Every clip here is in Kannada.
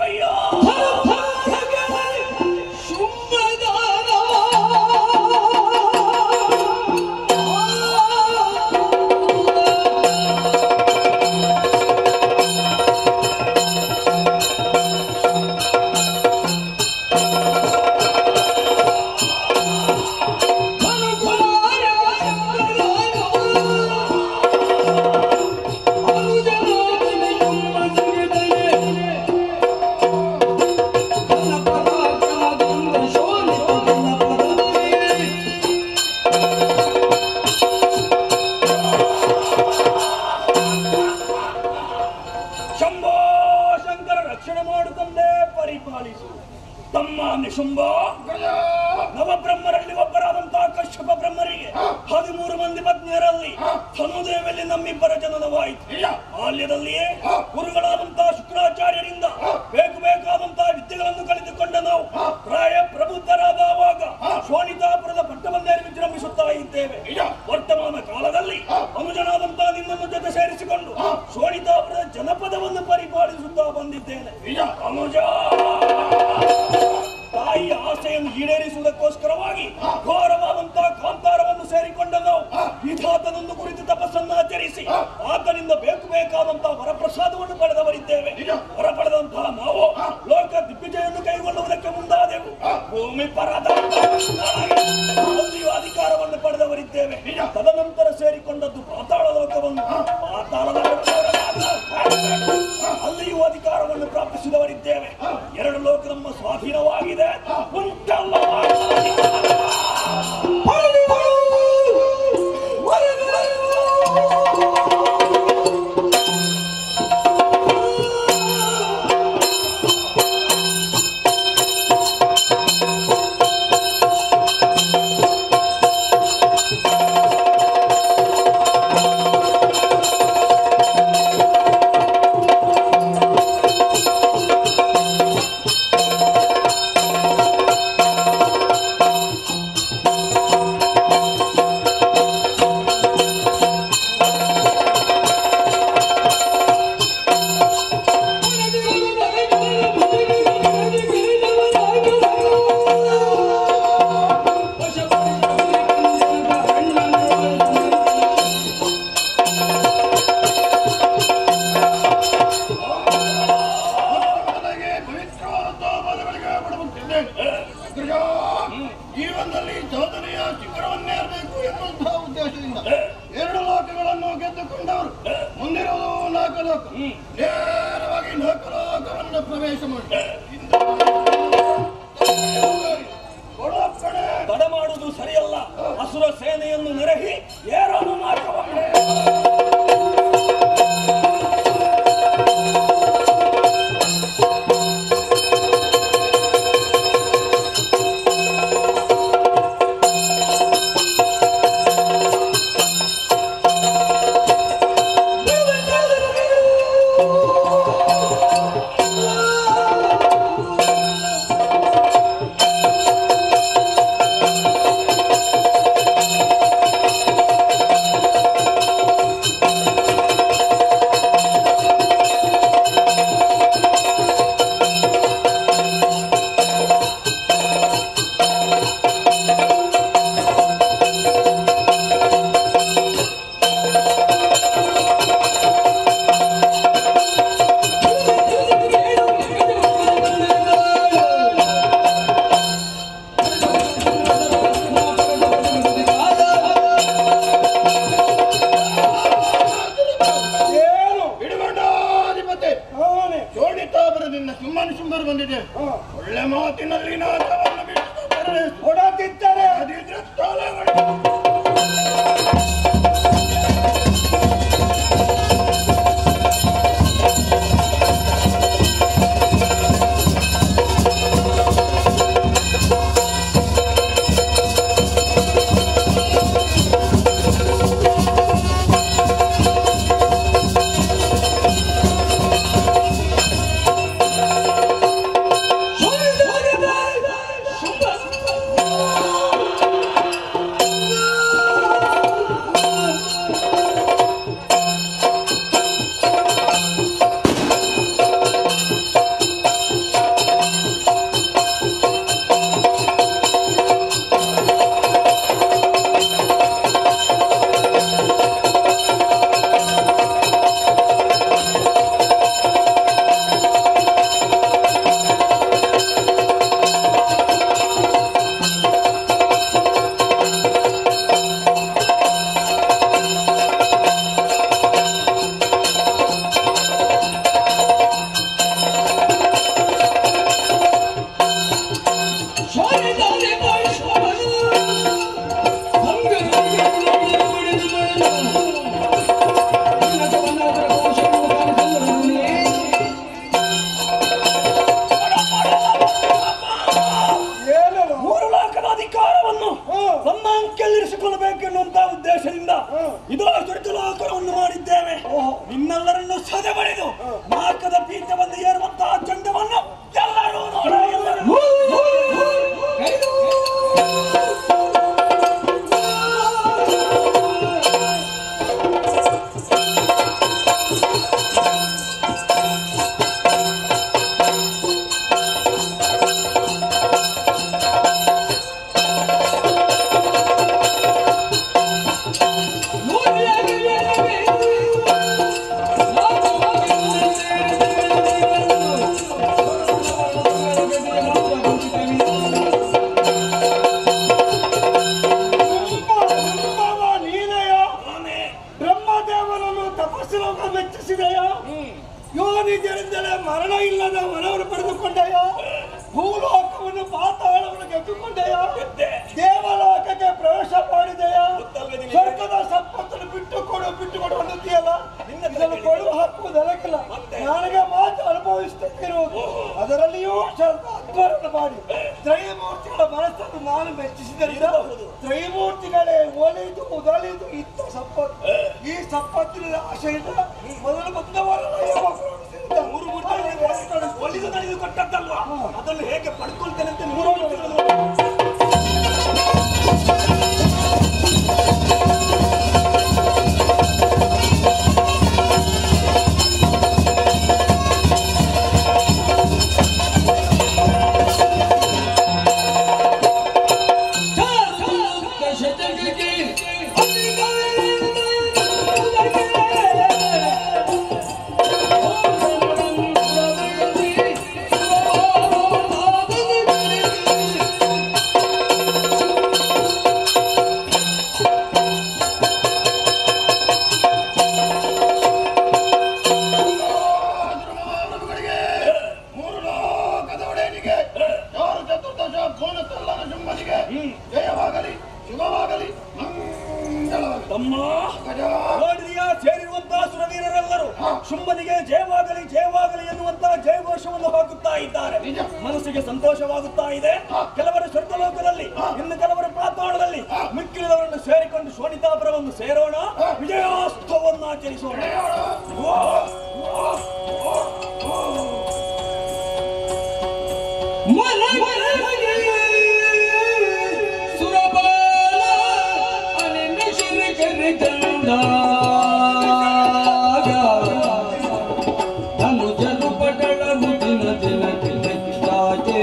ಅಯ್ಯ ಶಂಭೋ ಶಂಕರ ರಕ್ಷಣೆ ಮಾಡುತ್ತಂದೇ ಪರಿಪಾಲಿಸು ತಮ್ಮ ನಿಶುಂಭ ನವಬ್ರಹ್ಮರಲ್ಲಿ ಒಬ್ಬರಾದಂತಹ ಕಶ್ಯಪ ಬ್ರಹ್ಮರಿಗೆ ಹದಿಮೂರು ಮಂದಿ ಪತ್ನಿಯರಲ್ಲಿ ತನುದೇವಿಯಲ್ಲಿ ನಮ್ಮಿಬ್ಬರ ಜನನವಾಯಿತು ಬಾಲ್ಯದಲ್ಲಿಯೇ ಗುರುಗಳಾದಂತಹ ಶುಕ್ರಾಚಾರ್ಯರಿಂದ ಬೇಕು ಬೇಕಾದಂತಹ ವಿದ್ಯೆಗಳನ್ನು ಕಲಿತುಕೊಂಡ ನಾವು ಪ್ರಾಯ ಪ್ರಬುದ್ಧರಾದವಾಗ ಶೋಣಿತಾಪುರದ ಪಟ್ಟವನ್ನೇರಿ ವಿಜೃಂಭಿಸುತ್ತಾ ಇದ್ದೇವೆ ವರ್ತಮಾನ ಕಾಲದಲ್ಲಿ ಅನುಜನಾದಂತಹ ನಿನ್ನನ್ನು ಜೊತೆ ಸೇರಿಸಿಕೊಂಡು ಶೋಣಿತಾಪುರದ ಜನಪದವನ್ನು ಪರಿಪಾಲಿಸುತ್ತಾ ಬಂದಿದ್ದೇನೆ ಅನುಜ ತಾಯಿಯ ಆಸೆಯನ್ನು ಈಡೇರಿಸುವುದಕ್ಕೋಸ್ಕರವಾಗಿ ಘೋರವಾದಂತಹ ಕಾಂತಾರವನ್ನು ಸೇರಿಕೊಂಡ ನಾವು ವಿಧಾತನನ್ನು ಕುರಿತು ತಪಸ್ಸನ್ನು ಆಚರಿಸಿ ಆತನಿಂದ ಬೇಕು ಬೇಕಾದಂತಹ ವರಪ್ರಸಾದವನ್ನು ಪಡೆದವರಿದ್ದೇವೆ ವರ ಪಡೆದಂತಹ ನಾವು ಲೋಕ ದಿಗ್ವಿಜಯನ್ನು ಕೈಗೊಳ್ಳುವುದಕ್ಕೆ ಮುಂದಾದೆವು ಭೂಮಿ ಪರದ ಅಲ್ಲಿಯೂ ಅಧಿಕಾರವನ್ನು ಪಡೆದವರಿದ್ದೇವೆ ತದನಂತರ ಸೇರಿಕೊಂಡದ್ದು ಪಾತಾಳ ಲೋಕವನ್ನು ಪಾತಾಳದ ಅಲ್ಲಿಯೂ ಅಧಿಕಾರವನ್ನು ಪ್ರಾಪಿಸಿದವರಿದ್ದೇವೆ ಎರಡು ಲೋಕ ನಮ್ಮ ಸ್ವಾಧೀನವಾಗಿದೆ ಉಂಟಲ್ಲ ನನಗೆ ಪವಿತ್ರವಾದ ಪದಗಳಿಗೆ ಬಿಡುತ್ತಿದ್ದೇನೆ ಜೀವನದಲ್ಲಿ ಸಾಧನೆಯ ಶಿಖರವನ್ನೇರಬೇಕು ಎನ್ನುವಂತಹ ಉದ್ದೇಶದಿಂದ ಎರಡು ಲೋಕಗಳನ್ನು ಗೆದ್ದುಕೊಂಡವರು ಮುಂದಿರುವುದು ನಾಲ್ಕು ಲೋಕ ನೇರವಾಗಿ ನಾಲ್ಕು ಲೋಕವನ್ನು ಪ್ರವೇಶ ಮಾಡಿ ಕೊಡಪ್ಪಣೆ ತಡ ಮಾಡುವುದು ಸರಿಯಲ್ಲ ಅಸುರ ಸೇನೆಯನ್ನು ನೆರಹಿ ಏರಾನು ಮಾರ್ಗವನ್ನೇ ಏನು ಹಿಡುಗೊಂಡಾಧಿಪತಿ ನಾನೇ ಚೋಡಿತಾಪುರದಿಂದ ಸುಮ್ಮನೆ ಸುಂದರ ಬಂದಿದೆ ಒಳ್ಳೆ ಮಾತಿನಲ್ಲಿ ನಾಟವನ್ನು ಬಿಟ್ಟು ಬರಲಿ. ಕೊಡದಿದ್ದರೆ ಅದಿದ್ರೆ ತಲೆ ಹೊಡೆ. ಶುಭ ಮರಣ ಇಲ್ಲದ ಮನವನ್ನು ಪಡೆದುಕೊಂಡೆಯ ಭೂಲೋಕವನ್ನು ಪಾತಾಳವನ್ನು ಗೆದ್ದುಕೊಂಡೆಯ ಗೆದ್ದೆ. ದೇವಲೋಕಕ್ಕೆ ಪ್ರವೇಶ ಮಾಡಿದೆಯ ಗೊತ್ತಲ್ವೇ ನಿನಗೆ? ಸ್ವರ್ಗದ ಸಂಪತ್ತನ್ನು ಬಿಟ್ಟು ಕೊಡು ಬಿಟ್ಟು ಕೊಡು ಅನ್ನುತ್ತೀಯಲ್ಲ ನಿನ್ನ ಇದನ್ನು ಕೊಡು ಹಾಕುವುದೆಲ್ಲಕ್ಕಿಲ್ಲ ಮತ್ತೆ? ನನಗೆ ಮಾತ್ರ ಅನುಭವಿಸುತ್ತಿರುವುದು ಅದರಲ್ಲಿಯೂ ಸ್ವಲ್ಪ ಅಧ್ವರವನ್ನು ಮಾಡಿ ತ್ರೈಮೂರ್ತಿಗಳ ಮನಸ್ಸನ್ನು ನಾನು ಮೆಚ್ಚಿಸಿದ್ದರಿಂದ ಇರಬಹುದು. ತ್ರೈಮೂರ್ತಿಗಳೇ ಒಲಿದು ಉದಲಿದು ಇತ್ತ ಸಂಪತ್ತು ಈ ಸಂಪತ್ತಿನ ಆಶೆಯಿಂದ ಮೊದಲು ಬಂದವರಲ್ಲ ಯಾವ ಮೂರು ಮೂರ್ತಿಗಳನ್ನು ಒಲಿದು ನಡೆದು ಕೊಟ್ಟದ್ದಲ್ವಾ ಅದನ್ನು ಹೇಗೆ ಪಡ್ಕೊಳ್ತೇನೆ ಅಂತ ಮೂರು ಮೂರ್ತಿಗಳನ್ನು ಧ್ರುವಗಳಿಗೆ ಮೂರು ಲೋಕದ ಒಡೆಯನಿಗೆ ಯಾರು ಚತುರ್ದಶ ಕೋನತಲ್ಲನ ಶುಂಭನಿಗೆ ಜಯವಾಗಲಿ ಶುಭವಾಗಲಿ ಮಂಗಳವಾಗಲಿ ತಮ್ಮ ಗಜ ನೋಡಿದೆಯಾ ಸೇರಿರುವಂತಹ ಸುರವೀರರೆಲ್ಲರೂ ಶುಂಭನಿಗೆ ಜಯವಾಗಲಿ ಜಯವಾಗಲಿ ಎನ್ನುವಂತಹ ಜಯಘೋಷವನ್ನು ಹಾಕುತ್ತಾ ಇದ್ದಾರೆ ನಿಜ. ಮನಸ್ಸಿಗೆ ಸಂತೋಷವಾಗುತ್ತಾ ಇದೆ ಕೆಲವರು ಸ್ವರ್ಗಲೋಕದಲ್ಲಿ ಇನ್ನು ಕೆಲವರು ಪಾತಾಳದಲ್ಲಿ ಮಿಕ್ಕಿದವರನ್ನು ಸೇರಿಕೊಂಡು ಶೋಣಿತಾಪುರವನ್ನು ಸೇರೋಣ ವಿಜಯೋತ್ಸವವನ್ನು ಆಚರಿಸೋಣ ಧನುಜನು ಪಟಳವು ದಿನ ದಿನ ದಿನಕ್ಕಾಗೆ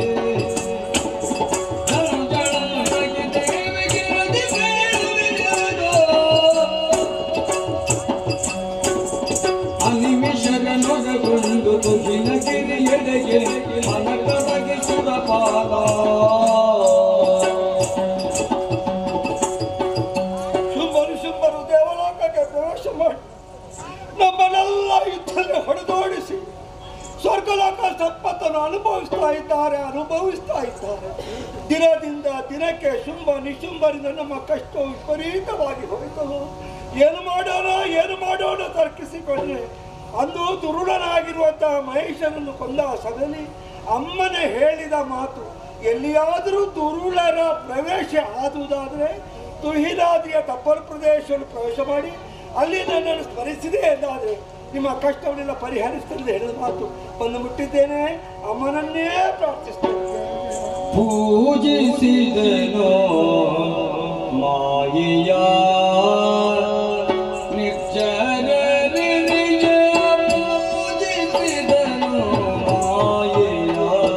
ಧನುಜನು ನಗೆ ದೇವಿಗಿರದಿ ಬೇಡುವಿರುವುದೋ. ಅನಿಮಿಷಗನೊಳಗೊಂಡು ತುಗಿನ ಗಿರಿಯೆಡೆಗೆ ಮನಕರಗೆ ಸುರಪಾಲ ಶುಂಭರು ಶುಂಭರು ದೇವಲೋಕಕ್ಕೆ ಪ್ರವೇಶ ಮಾಡಿ ನಮ್ಮನ್ನೆಲ್ಲ ಯುದ್ಧದಲ್ಲಿ ಹೊಡೆದೋಡಿಸಿ ಸ್ವರ್ಗಲೋಕ ಸಂಪತ್ತನ್ನು ಅನುಭವಿಸ್ತಾ ಇದ್ದಾರೆ ಅನುಭವಿಸ್ತಾ ಇದ್ದಾರೆ ದಿನದಿಂದ ದಿನಕ್ಕೆ ಶುಂಭ ನಿಶುಂಭರಿಂದ ನಮ್ಮ ಕಷ್ಟವು ವಿಪರೀತವಾಗಿ ಹೋಯಿತು ಏನು ಮಾಡೋಣ ಏನು ಮಾಡೋಣ ತರ್ಕಿಸಿಕೊಂಡ್ರೆ ಅಂದು ದುರುಳನಾಗಿರುವಂತಹ ಮಹೇಶನನ್ನು ಕೊಂದ ಸಭೆಯಲ್ಲಿ ಅಮ್ಮನೆ ಹೇಳಿದ ಮಾತು ಎಲ್ಲಿಯಾದರೂ ದುರುಳರ ಪ್ರವೇಶ ಆದುದಾದರೆ ತುಹಿಲಾದಿಯ ತಪ್ಪಲು ಪ್ರದೇಶವನ್ನು ಪ್ರವೇಶ ಮಾಡಿ ಅಲ್ಲಿ ನನ್ನನ್ನು ಸ್ಮರಿಸಿದೆ ಎಂದಾದರೆ ನಿಮ್ಮ ಕಷ್ಟವನ್ನೆಲ್ಲ ಪರಿಹರಿಸ್ತದೆ ಹೇಳಿದ ಮಾತು ಬಂದು ಮುಟ್ಟಿದ್ದೇನೆ ಅಮ್ಮನನ್ನೇ ಪ್ರಾರ್ಥಿಸ್ತೇನೆ ಪೂಜಿಸಿದನೋ ಮಾಯೆಯ ನಿರ್ಜರ ನಿರಿಯ ಪೂಜಿಸಿದನೋ ಮಾಯೆಯ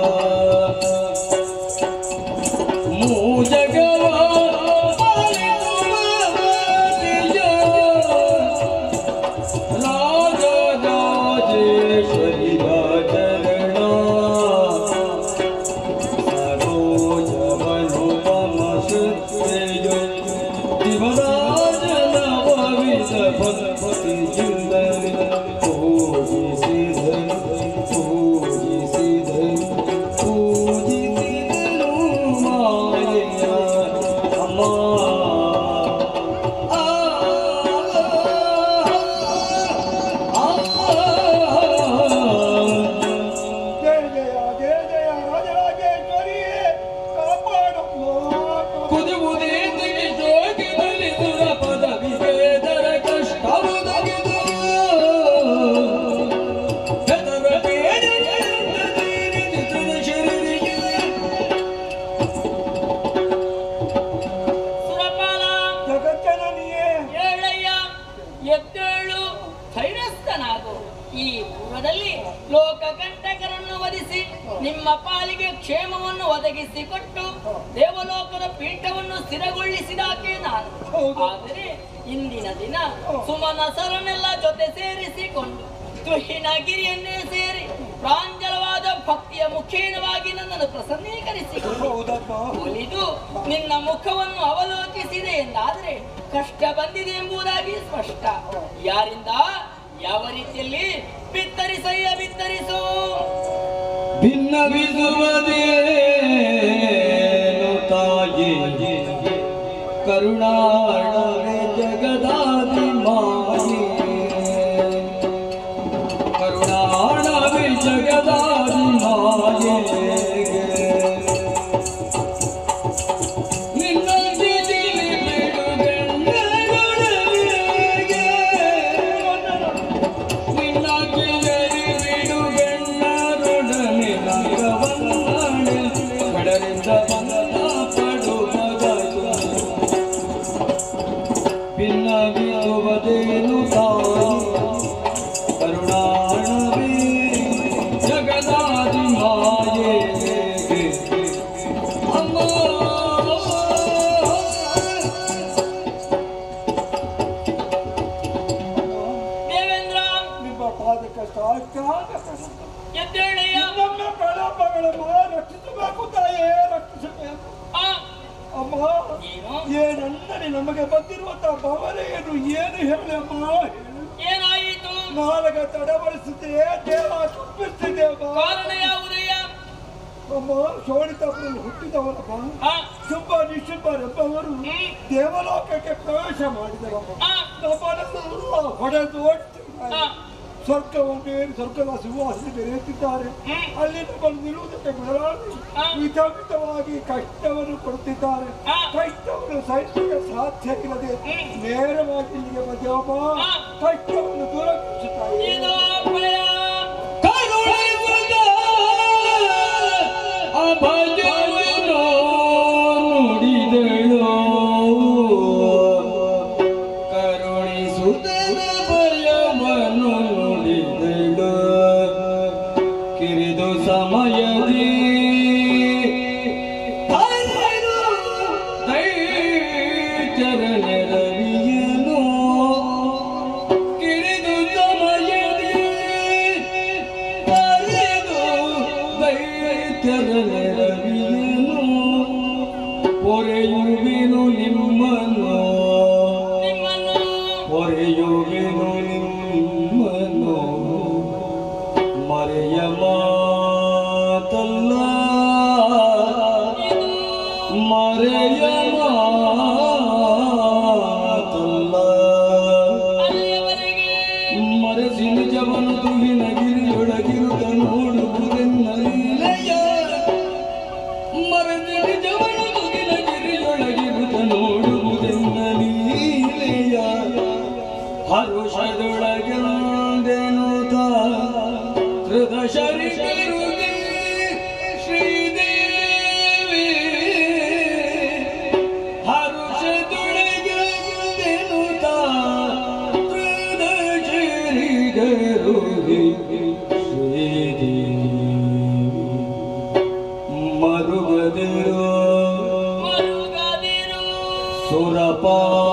ಮೂಜಗವ ಪಾಲಿಸುವ ಮಾತೆಯ ರಾಜ ರಾಜೇಶ್ವರಿ ರಾಜರಣ ಸರೋಜವನುಪಮಸುತ್ರೇಯ ದಿವರಾಜನ ಭವಿಷ ಭಗವತಿ ಜಿಂದರಿ ಪೂಜಿಸಿದನು ಪೂಜಿಸಿದನು ಪೂಜಿಸಿದನು ಮಾಯೆಯ ಅಮ್ಮ ಆ ಜಯ ಜಯ ಜಯ ಜಯ ರಾಜರಾಜೇಶ್ವರಿಯೇ ಕಾಪಾಡಮ್ಮ ಕುದುವುದೇಂದಿಗೆ ಜೋಗಿನಲ್ಲಿ ದುರಪದ ವಿವೇದರ ಕಷ್ಟವು ತೆಗೆದು ಹೆದರ ಬೇಡಿಕೆಯಿಂದ ತೀರಿಸಿ ತುಳಸಿರಿಗೆ ಸುರಪಾಲ ಜಗಜ್ಜನನಿಯೇ ಏಳಯ್ಯ ಎದ್ದೇಳು ಧೈರ್ಯಸ್ಥನಾಗು ಈ ಪೂರ್ವದಲ್ಲಿ ಲೋಕಕಂಟಕರನ್ನು ವಧಿಸಿ ನಿಮ್ಮ ಪಾಲಿಗೆ ಕ್ಷೇಮವನ್ನು ಒದಗಿಸಿಕೊಟ್ಟು ದೇವಲೋಕದ ಪೀಠವನ್ನು ಸ್ಥಿರಗೊಳಿಸಿದಾಕೆ ನಾನು ಹೌದು. ಆದರೆ ಇಂದಿನ ದಿನ ಸುಮನಸರನ್ನೆಲ್ಲ ಜೊತೆ ಸೇರಿಸಿಕೊಂಡು ತುಹಿನಗಿರಿಯನ್ನೇ ಸೇರಿ ಪ್ರಾಂಜಲವಾದ ಭಕ್ತಿಯ ಮುಖೇನವಾಗಿ ನನ್ನನ್ನು ಪ್ರಸನ್ನೀಕರಿಸಿಕೊಂಡು ಹೌದಮ್ಮ ಒಲಿದು ನಿನ್ನ ಮುಖವನ್ನು ಅವಲೋಕಿಸಿದೆ ಎಂದಾದರೆ ಕಷ್ಟ ಬಂದಿದೆ ಎಂಬುದಾಗಿ ಸ್ಪಷ್ಟ ಯಾರಿಂದ ಯಾವ ರೀತಿಯಲ್ಲಿ ಬಿತ್ತರಿಸಯ್ಯ ಬಿತ್ತರಿಸು ಭಿನ್ನವಿಸುವುದೇನು ತಾಯಿ ಕರುಣಾಳವೆ ಜಗದಾದಿ ಮಾಯಿ ಕರುಣಾಳವೆ ಜಗದಾದಿ ಮಾಯೆ ನಿನ್ನ ಬಿಸಿಲಿ ಬಿಡುಗಣ್ಣೆಯೊಳಗೆ ನಿನ್ನ ಕಿವಿಯಲ್ಲಿ ಬಿಡುಗಣ್ಣರೊಡನೆ ನಗವನ್ನಾಡಿ ಕಡರಿಂದ ಬಂದ ಪಡುವಗಲು ಭಿನ್ನವಿರುವುದೇನು ತಾಯಿ ಕರುಣಾಣವೇ ಜಗದಾದಿ ಮಾಯೆ ಅಮ್ಮ ದೇವೇಂದ್ರ ನಿಮ್ಮ ಪಾದಕ್ಕೆ ಸಾಷ್ಟಾಂಗ ಪ್ರಣಾಮ. ಎದ್ದೇಳಯ್ಯ ನಮ್ಮ ಪ್ರಣಾಮಗಳನ್ನು ರಕ್ಷಿಸಬೇಕು ತಾಯೇ ರಕ್ಷಿಸಬೇಕು ಆ, ಅಮ್ಮ ಏನು ಏನಂದರೆ ನಮಗೆ ಬಂದಿರುವಂತಹ ಭವನೆಯನ್ನು ಏನು ಹೇಳಿ ಅಮ್ಮ ಹೇಳು. ಏನಾಯಿತು ನಾಲಗ ತಡವಡಿಸುತ್ತಿದೆ ದೇಹ ಕುಪ್ಪಿಸುತ್ತಿದೆ ಅಮ್ಮ ಕಾರಣ ಯಾವುದಯ್ಯ ಅಮ್ಮ ಶೋಣಿತಪುರಲ್ಲಿ ಹುಟ್ಟಿದವರಮ್ಮ ಆ, ಶುಭ ನಿಶುಭರೆಂಬವರು ಹ್ಮ್. ದೇವಲೋಕಕ್ಕೆ ಪ್ರವೇಶ ಮಾಡಿದರಮ್ಮ ಆ, ನಮ್ಮನ್ನೆಲ್ಲ ಹೊಡೆದು ಓಡಿಸಿದ್ದಾರೆ ಆ, ಸ್ವರ್ಗವನ್ನು ಸ್ವರ್ಗದ ಸಿಂಹಾಸನ ಬೆರೆಯುತ್ತಿದ್ದಾರೆ ಹ್ಮ್. ಅಲ್ಲಿ ನಮ್ಮನ್ನು ನಿಲ್ಲುವುದಕ್ಕೆ ಬಿಡಲಾಗಿ ಆ. ವಿಧ ವಿಧವಾಗಿ ಕಷ್ಟವನ್ನು ಕೊಡುತ್ತಿದ್ದಾರೆ ಆ. ಕಷ್ಟವನ್ನು ಸಹಿಸಲಿಕ್ಕೆ ಸಾಧ್ಯ ಇಲ್ಲದೆ ಹ್ಮ್. ನೇರವಾಗಿ ಇಲ್ಲಿಗೆ ಬಂದೇವಮ್ಮ ಆ. ಕಷ್ಟವನ್ನು ದೂರಗೊಳಿಸುತ್ತಾರೆ ಇದು ಅಪ್ಪಯ್ಯ ಕರುಣಿಸುತ್ತ ಅಭಯವನ್ನು ನುಡಿದಳು ಕರುಣಿಸುತ್ತನ ಭಯವನ್ನು ನುಡಿದಳು ಕಿರಿದು ಸಮಯದಿ ತನ್ನದು ದೈತ್ಯರ ನೆರವಿಯನು ಕಿರಿದು ಸಮಯದಿ ತರೆದು ದೈತ್ಯರ ನೆರವಿಯನು ಪೊರೆಯುವೆನು ನಿಮ್ಮನ್ನು ನಿಮ್ಮನ್ನು ಪೊರೆಯುವೆನು ನಿಮ್ಮನ್ನು ಮರೆಯ ಮಾತಲ್ಲ ಮರೆಯ ಮಾತಲ್ಲ ಅಲ್ಲಿಯವರೆಗೆ ಮರಸಿ ನಿಜವನು ತುಗಿನ ಗಿರಿಯೊಳಗಿರುತ್ತ ನೋಡುವುದೆನ್ನಲೀಲೆಯ ಮರಸಿ ನಿಜವನು ತುಗಿನ ಗಿರಿಯೊಳಗಿರುತ್ತ ನೋಡುವುದೆನ್ನಲೀಲೆಯ ಹರುಷದೊಳಗೆಂದೆನು ಹೃದ ಶರೀರುಗಿ ಶ್ರೀದೇವಿ ಹರುಷದೊಳಗೆಂದೆನು ಹೃದ ಶರೀರುಗಿ ಶ್ರೀದೇವಿ ಮರುಗದಿರೋ ಮರುಗದಿರು ಸುರಪ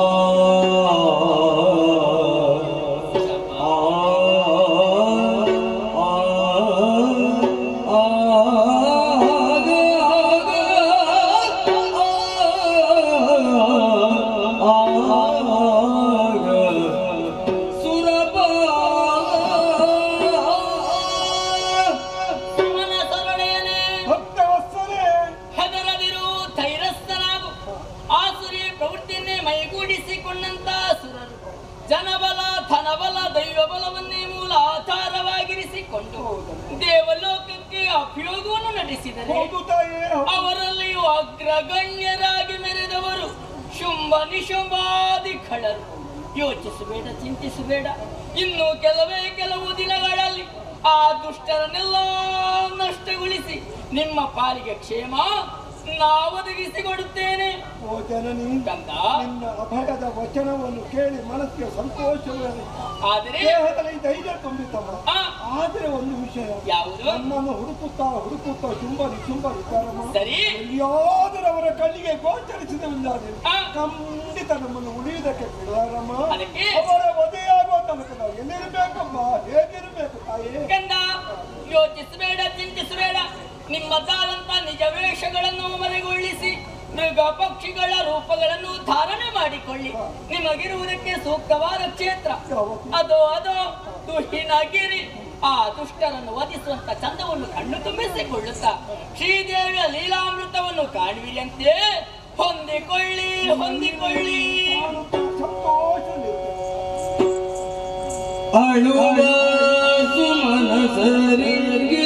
ಸುಮನ ಸರಳೆಯನೇ ಭಕ್ತವತ್ಸಲೆ ಹೆದರದಿರು ಧೈರ್ಯಸ್ಥನಾಗು ಆಸುರಿ ಪ್ರವೃತ್ತಿಯನ್ನೇ ಮೈಗೂಡಿಸಿಕೊಂಡಂತ ಸುರರು ಜನಬಲ ಧನಬಲ ದೈವಬಲವನ್ನೇ ಮೂಲ ಆಧಾರವಾಗಿರಿಸಿಕೊಂಡು ದೇವಲೋಕಕ್ಕೆ ಅಭಿಯೋಗವನ್ನು ನಡೆಸಿದರೆ ಹೌದು ತಾಯೇ ಅವರಲ್ಲಿಯೂ ಅಗ್ರಗಣ್ಯರಾಗಿ ಮೆರೆದವರು ಶುಂಭ ನಿಶುಂಭಾದಿ ಖಳರು ಯೋಚಿಸಬೇಡ ಚಿಂತಿಸಬೇಡ ಇನ್ನು ಕೆಲವೇ ಕೆಲವು ದಿನಗಳಲ್ಲಿ ಆ ದುಷ್ಟರನ್ನೆಲ್ಲ ನಷ್ಟಗೊಳಿಸಿ ನಿಮ್ಮ ಪಾಲಿಗೆ ಕ್ಷೇಮ ನಾವೊದಗಿಸಿಕೊಡುತ್ತೇನೆ ಓ ಜನನಿ ಕಂದ ನಿನ್ನ ಅಭಯದ ವಚನವನ್ನು ಕೇಳಿ ಮನಸ್ಸಿಗೆ ಸಂತೋಷವಿರಲಿ ಆದರೆ ದೇಹದಲ್ಲಿ ಧೈರ್ಯ ತುಂಬಿತಮ್ಮ ಆ, ಆದರೆ ಒಂದು ವಿಷಯ ಯಾವುದು ನನ್ನನ್ನು ಹುಡುಕುತ್ತಾ ಹುಡುಕುತ್ತಾ ಶುಂಭ ನಿಶುಂಭ ಇದ್ದಾರಮ್ಮ ಸರಿ ಎಲ್ಲಿಯಾದರೂ ಅವರ ಕಣ್ಣಿಗೆ ಗೋಚರಿಸಿದವಿಲ್ಲಾದ್ರೆ ಆ. ಖಂಡಿತ ನಮ್ಮನ್ನು ಉಳಿಯುವುದಕ್ಕೆ ಬಿಡಲಾರಮ್ಮ ಅದಕ್ಕೆ? ಅವರ ವಧೆಯಾಗುವ ತನಕ ನಾವು ಎಲ್ಲಿರಬೇಕಮ್ಮ ಹೇಗಿರಬೇಕು ತಾಯೇ ಕಂದ ಯೋಚಿಸಬೇಡ ಚಿಂತಿಸಬೇಡ ನಿಮ್ಮದಾದಂತ ನಿಜ ವೇಷಗಳನ್ನು ಮರೆಗೊಳಿಸಿ ಮೃಗ ಪಕ್ಷಿಗಳ ರೂಪಗಳನ್ನು ಧಾರಣೆ ಮಾಡಿಕೊಳ್ಳಿ ನಿಮಗಿರುವುದಕ್ಕೆ ಸೂಕ್ತವಾದ ಕ್ಷೇತ್ರ ಯಾವುದು? ಅದೋ ಅದೋ ತುಹಿನಗಿರಿ ಆ ದುಷ್ಟರನ್ನು ವಧಿಸುವಂತ ಚಂದವನ್ನು ಕಣ್ಣು ತುಂಬಿಸಿಕೊಳ್ಳುತ್ತಾ ಶ್ರೀದೇವಿಯ ಲೀಲಾಮೃತವನ್ನು ಕಾಣುವಿರಂತೆ ಹೊಂದಿಕೊಳ್ಳಿ ಹೊಂದಿಕೊಳ್ಳಿ ಅಳುವ ಸುಮನಸರಿಗೆ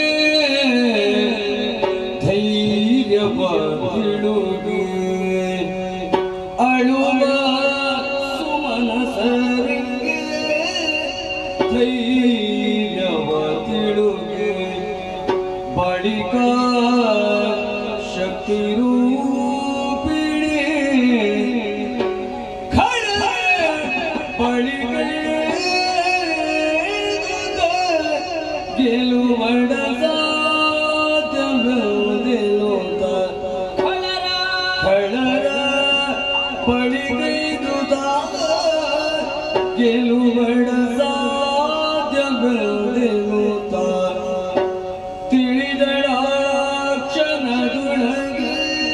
ಧೈರ್ಯ ಬಿಡುಗೆ ಅಳುವ ಸುಮನಸರಿಗೆ ಧೈರ್ಯವ ತಿಳುಗೆ ಬಳಿಕ ಶಕ್ತಿ ರೂಪಿಣಿ ಖಡ ಬಳಿಗೆ ಗೆಲುವಡ ಸಾಧ್ಯವಿರುವುದಿಲ್ಲೊಂದ ಖಳರ ಖಳರ ಬಳಿಗೈದುದ ಗೆಲುವಡ ಸಾಧ್ಯವಿರುವುದಿಲ್ಲೊಂದ ತಿಳಿದಳ ಕ್ಷಣದೊಳಗೆ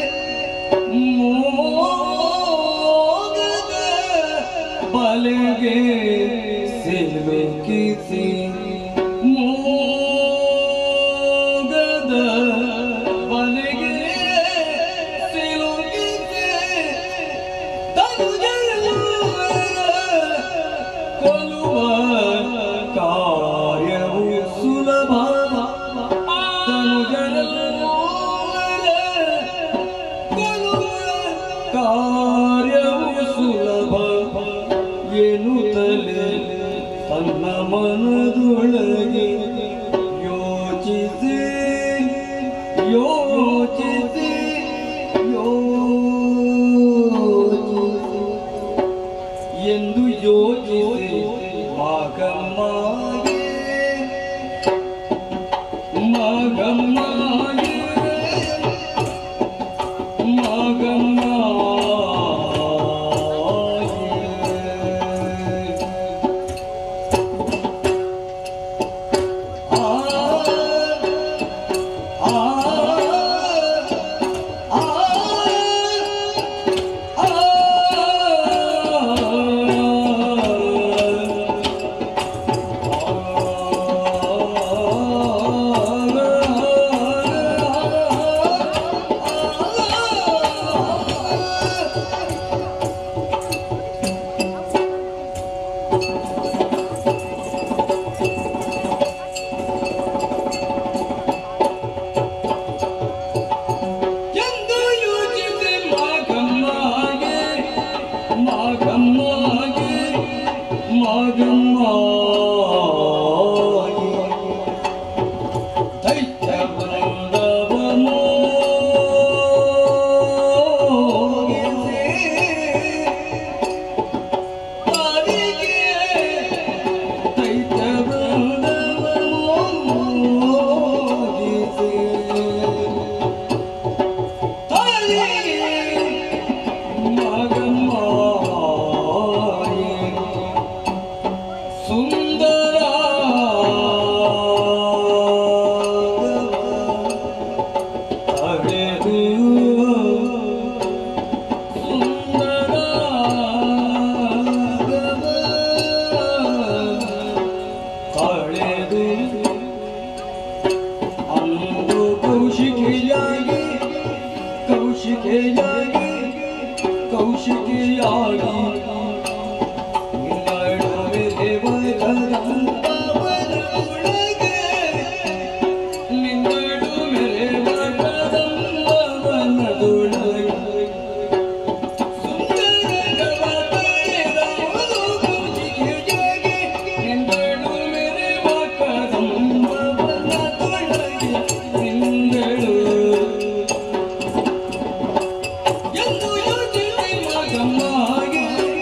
ಮೋಗದ ಬಲೆಗೆ ಸಿಲುಕಿಸಿ ಮೋಗದ ಬಲೆಗೆ ಸಿಲುಕಿಸಿ ತನು ಕೊಲ್ಲುವ ಕಾರ್ಯವು ಸುಲಭ ತನು ಕಾರ್ಯವು ಸುಲಭ ಎನ್ನುತ್ತಲೇ ತನ್ನ ಮನದೊಳಗೆ ಯೋಚಿಸಿ ಯೋಚಿಸಿ ಯೋಚಿಸಿ ಎಂದು ಯೋಚಿಸಿ ಮಗಮ್ಮಗೆ ಮಗಮ್ಮಗೆ ಮಗಮ್ಮಗೆ ಎಂದು ಯೋಚಿಸಿ ಮಗಮ್ಮಗೆ ಮಗಮ್ಮಗೆ ಮಗಮ್ಮಗೆ ದೈತ್ಯ ವೃಂದವ ಮೋಗಿಸಿ ಅವರಿಗೆ ದೈತ್ಯ ವೃಂದವ ಮೋಗಿಸಿ ಸುಂದರ ಅಡೆದು ಸುಂದರ ಕಳೆದು ಅಂದು ಕೌಶಿಕಿಯಾಗಿ ಕೌಶಿಕೆಯಾಗಿ ಕೌಶಿಕಿಯಾಗಿ ನಡುವೆ ದೇವರೊಳಗೆ ನಿನ್ನಡು ಮೆರೆವ ಕದಂಬವನದೊಳಗೆ ಸುಂದರಗವತರಿರವುದು ಕೌಶಿಕಿಯಾಗಿ ನಿನ್ನಡು ಮೆರೆವ ಕದಂಬವನದೊಳಗೆ ನಿಂದಳು ಎಂದು ಯೋಚಿಸಿ ಮಗಮ್ಮಗೆ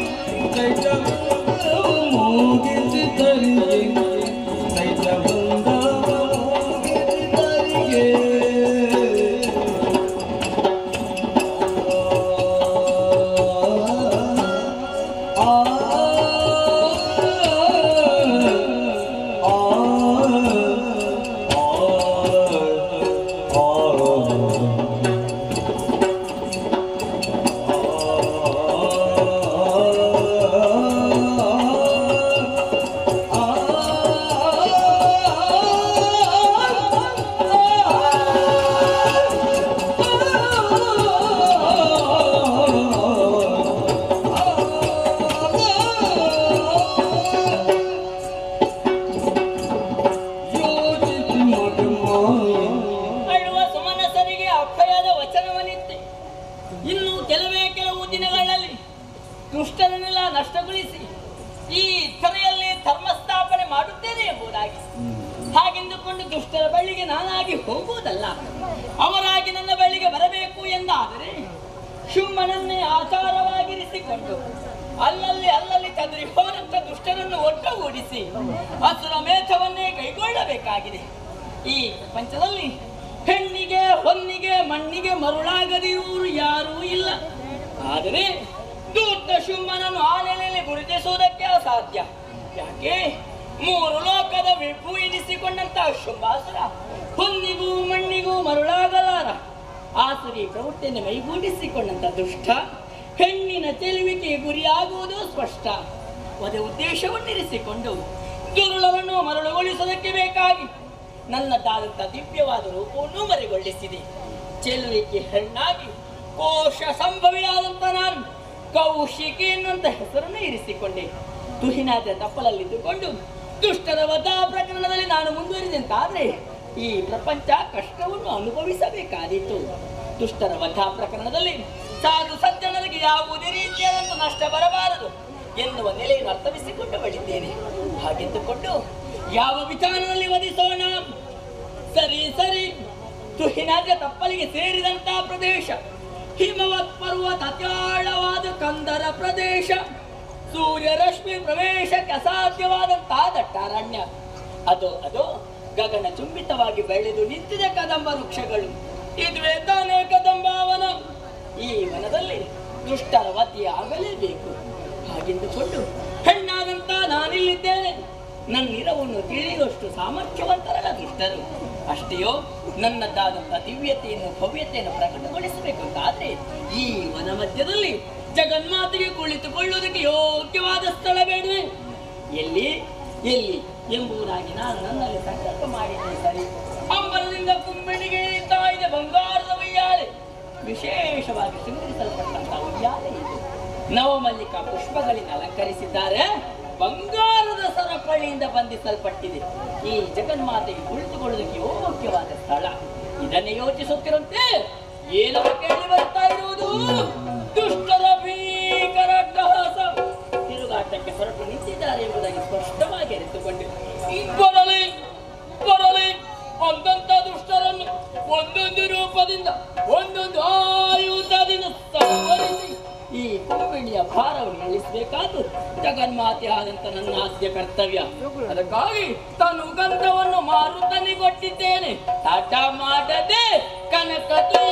ಅಳುವ ಸುಮನಸರಿಗೆ ಅಭಯದ ವಚನವನ್ನಿತ್ತೆ ಇನ್ನು ಕೆಲವೇ ಕೆಲವು ದಿನಗಳಲ್ಲಿ ದುಷ್ಟರನ್ನೆಲ್ಲ ನಷ್ಟಗೊಳಿಸಿ ಈ ತೆರೆಯಲ್ಲಿ ಧರ್ಮ ಸ್ಥಾಪನೆ ಮಾಡುತ್ತೇನೆ ಎಂಬುದಾಗಿ ಹಾಗೆಂದುಕೊಂಡು ದುಷ್ಟರ ಬಳ್ಳಿಗೆ ನಾನಾಗಿ ಹೋಗುವುದಲ್ಲ ಅವರಾಗಿ ನನ್ನ ಬಳ್ಳಿಗೆ ಬರಬೇಕು ಎಂದಾದರೆ ಶುಂಭನನ್ನೇ ಆಚಾರವಾಗಿರಿಸಿಕೊಂಡು ಅಲ್ಲಲ್ಲಿ ಅಲ್ಲಲ್ಲಿ ಚದುರಿ ಹೋದಂತ ದುಷ್ಟರನ್ನು ಒಟ್ಟುಗೂಡಿಸಿ ಅಸುರ ಮೇಧವನ್ನೇ ಕೈಗೊಳ್ಳಬೇಕಾಗಿದೆ ಈ ಪ್ರಪಂಚದಲ್ಲಿ ಹೆಣ್ಣಿಗೆ ಹೊನ್ನಿಗೆ ಮಣ್ಣಿಗೆ ಮರುಳಾಗದಿರುವರು ಯಾರೂ ಇಲ್ಲ ಆದರೆ ದೂರ್ತ ಶುಂಭನನ್ನು ಆ ನೆಲೆಯಲ್ಲಿ ಗುರುತಿಸುವುದಕ್ಕೆ ಅಸಾಧ್ಯ ಯಾಕೆ ಮೂರು ಲೋಕದ ವಿಭು ಎನಿಸಿಕೊಂಡಂತಹ ಶುಂಭಾಸುರ ಹೊನ್ನಿಗೂ ಮಣ್ಣಿಗೂ ಮರುಳಾಗಲಾರ ಆಸುರಿ ಪ್ರವೃತ್ತಿಯನ್ನು ಮೈಗೂಡಿಸಿಕೊಂಡಂತ ದುಷ್ಟ ಹೆಣ್ಣಿನ ಚೆಲುವಿಕೆ ಗುರಿಯಾಗುವುದು ಸ್ಪಷ್ಟ ಅದೇ ಉದ್ದೇಶವನ್ನಿರಿಸಿಕೊಂಡು ದುರುಳವನ್ನು ಮರಳುಗೊಳಿಸುವುದಕ್ಕೆ ಬೇಕಾಗಿ ನನ್ನದಾದಂಥ ದಿವ್ಯವಾದ ರೂಪವನ್ನು ಮರೆಗೊಳಿಸಿದೆ ಚೆಲುವಿಕೆ ಹೆಣ್ಣಾಗಿ ಕೋಶ ಸಂಭವಿಯಾದಂತ ನಾನು ಕೌಶಿಕಿ ಎನ್ನುವಂತ ಹೆಸರನ್ನು ಇರಿಸಿಕೊಂಡೆ ತುಹಿನಾದ ತಪ್ಪಲಲ್ಲಿದ್ದುಕೊಂಡು ದುಷ್ಟರ ವಧಾ ಪ್ರಕರಣದಲ್ಲಿ ನಾನು ಮುಂದುವರಿದಂತಾದ್ರೆ ಈ ಪ್ರಪಂಚ ಕಷ್ಟವನ್ನು ಅನುಭವಿಸಬೇಕಾದೀತು ದುಷ್ಟರ ವಧಾ ಪ್ರಕರಣದಲ್ಲಿ ಸಾಧು ಸಜ್ಜನರಿಗೆ ಯಾವುದೇ ರೀತಿಯಾದಂಥ ನಷ್ಟ ಬರಬಾರದು ಎನ್ನುವ ನೆಲೆಯನ್ನು ಅರ್ಥವಿಸಿಕೊಂಡು ಬಂದಿದ್ದೇನೆ ಹಾಗೆಂದುಕೊಂಡು ಯಾವ ವಿಚಾರದಲ್ಲಿ ವಧಿಸೋಣ ಸರಿ ಸರಿ ತುಹಿನಾದ ತಪ್ಪಲಿಗೆ ಸೇರಿದಂತಹ ಪ್ರದೇಶ ಹಿಮವತ್ ಪರ್ವತ ಅತ್ಯಾಳವಾದ ಕಂದರ ಪ್ರದೇಶ ಸೂರ್ಯ ರಶ್ಮಿ ಪ್ರವೇಶಕ್ಕೆ ಅಸಾಧ್ಯವಾದಂತಹ ದಟ್ಟಾರಣ್ಯ ಅದು ಅದು ಗಗನ ಚುಂಬಿತವಾಗಿ ಬೆಳೆದು ನಿಂತಿದೆ ಕದಂಬ ವೃಕ್ಷಗಳು ಇದುವೇ ತಾನೇ ಕದಂಬಾವನ ಈ ವನದಲ್ಲಿ ದುಷ್ಟರ ವತಿಯಾಗಲೇಬೇಕು ಹಾಗೆಂದುಕೊಂಡು ಹೆಣ್ಣಾದಂತ ನಾನಿಲ್ಲಿದ್ದೇನೆ ನನ್ನಿರವನ್ನು ತಿಳಿಯುವಷ್ಟು ಸಾಮರ್ಥ್ಯವಂತರಲ್ಲ ದುಷ್ಟರು ಅಷ್ಟೆಯೋ ನನ್ನದಾದಂಥ ದಿವ್ಯತೆಯನ್ನು ಭವ್ಯತೆಯನ್ನು ಪ್ರಕಟಗೊಳಿಸಬೇಕು ಅಂತಾದ್ರೆ ಈ ವನ ಮಧ್ಯದಲ್ಲಿ ಜಗನ್ಮಾತೆಗೆ ಕುಳಿತುಕೊಳ್ಳುವುದಕ್ಕೆ ಯೋಗ್ಯವಾದ ಸ್ಥಳ ಬೇಡವೆ ಎಲ್ಲಿ ಎಲ್ಲಿ ಎಂಬುದಾಗಿ ನಾನು ನನ್ನಲ್ಲಿ ಸಂಕಲ್ಪ ಮಾಡಿದ್ದೆ ಸರಿ ಅಂಬರದಿಂದ ಕುಂಬಳಿಗೆ ಇಳಿತಾ ಇದೆ ಬಂಗಾರದ ಉಯ್ಯಾಲೆ ವಿಶೇಷವಾಗಿ ಶೃಂಗರಿಸಲ್ಪಟ್ಟಂತಹ ಉಯ್ಯಾಲೆ ಇದು ನವಮಲ್ಲಿಕ ಪುಷ್ಪಗಳಿಂದ ಅಲಂಕರಿಸಿದ್ದಾರೆ ಬಂಗಾರದ ಸರಪಳಿಯಿಂದ ಬಂಧಿಸಲ್ಪಟ್ಟಿದೆ ಈ ಜಗನ್ಮಾತೆಗೆ ಕುಳಿತುಕೊಳ್ಳುವುದಕ್ಕೆ ಯೋಗ್ಯವಾದ ಸ್ಥಳ ಇದನ್ನೇ ಯೋಚಿಸುತ್ತಿರಂತೆ ಏನೋ ಕೇಳಿ ಬರ್ತಾ ಇರುವುದು ದುಷ್ಟರ ಭೀಕರ ಅಟ್ಟಹಾಸ ತಿರುಗಾಟಕ್ಕೆ ಹೊರಟು ನಿಂತಿದ್ದಾರೆ ಎಂಬುದಾಗಿ ಸ್ಪಷ್ಟವಾಗಿ ಅರಿತುಕೊಂಡು ಬರಲಿ ಬರಲಿ ಒಂದಂತ ದುಷ್ಟರನ್ನು ಒಂದೊಂದು ರೂಪದಿಂದ ಒಂದೊಂದು ಆಯುಧದಿಂದ ಸಂಹರಿಸಿ ಈ ಕೊಂಬಿಣಿಯ ಭಾರವನ್ನು ಇಳಿಸಬೇಕಾದ್ದು ಜಗನ್ಮಾತೆ ಆದಂತ ನನ್ನ ಆದ್ಯ ಕರ್ತವ್ಯ ಅದಕ್ಕಾಗಿ ತನು ಗಂಧವನ್ನು ಮಾರುತ್ತನಿಗೊಟ್ಟಿದ್ದೇನೆ ತಟ ಮಾಡದೆ ಕನಕ